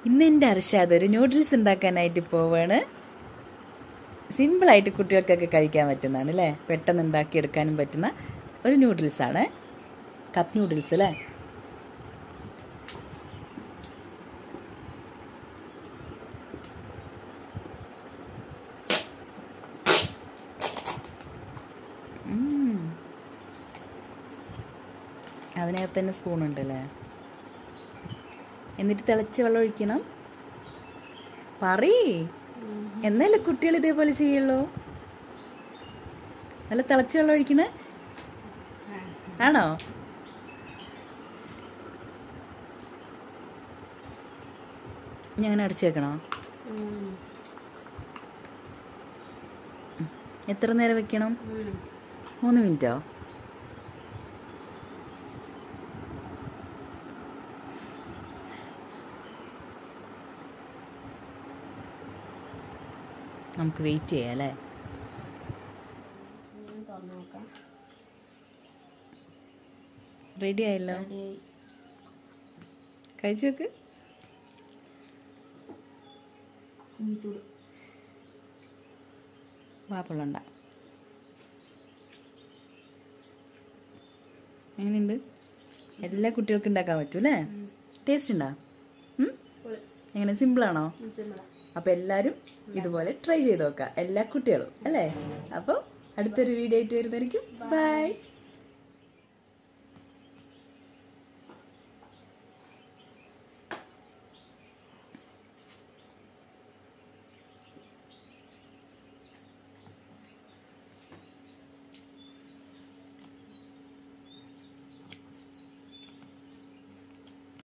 ഇന്ന് എൻ്റെ അർഷാദ് ഒരു നൂഡിൽസ് ഉണ്ടാക്കാനായിട്ട് പോവാണ് സിമ്പിളായിട്ട് കുട്ടികൾക്കൊക്കെ കഴിക്കാൻ പറ്റുന്നതാണ് അല്ലേ പെട്ടെന്ന് ഉണ്ടാക്കിയെടുക്കാനും പറ്റുന്ന ഒരു നൂഡിൽസ് ആണ് കപ്പ് നൂഡിൽസ് അല്ലേ ഉം. അതിനകത്ത് തന്നെ സ്പൂൺ ഉണ്ടല്ലേ എന്നിട്ട് തിളച്ച് വെള്ളം ഒഴിക്കണം പറയ് എന്നല്ലേ കുട്ടികൾ ഇതേപോലെ ചെയ്യുള്ളൂ നല്ല തിളച്ച് വെള്ളം ഒഴിക്കണേ ആണോ ഞാൻ അടച്ചു വെക്കണോ എത്ര നേരം വെക്കണം മൂന്ന് മിനിറ്റോ നമുക്ക് വെയിറ്റ് ചെയ്യാം അല്ലേ തുറന്നു നോക്കാം റെഡി ആയല്ലോ റെഡിയായി കഴിച്ചു നോക്ക് കുഞ്ഞിച്ചൂട് വാപ്പുള്ളണ്ട എങ്ങനെയുണ്ട് എല്ലാ കുട്ടികൾക്കും ഉണ്ടാക്കാൻ പറ്റും അല്ലേ ടേസ്റ്റ് ഉണ്ടോ ഉം? എങ്ങനെ സിമ്പിളാണോ സിമ്പിളാ അപ്പൊ എല്ലാരും ഇതുപോലെ ട്രൈ ചെയ്ത് നോക്കാം എല്ലാ കുട്ടികളും അല്ലേ അപ്പോൾ അടുത്തൊരു വീഡിയോ ആയിട്ട് വരുന്നതായിരിക്കും ബൈ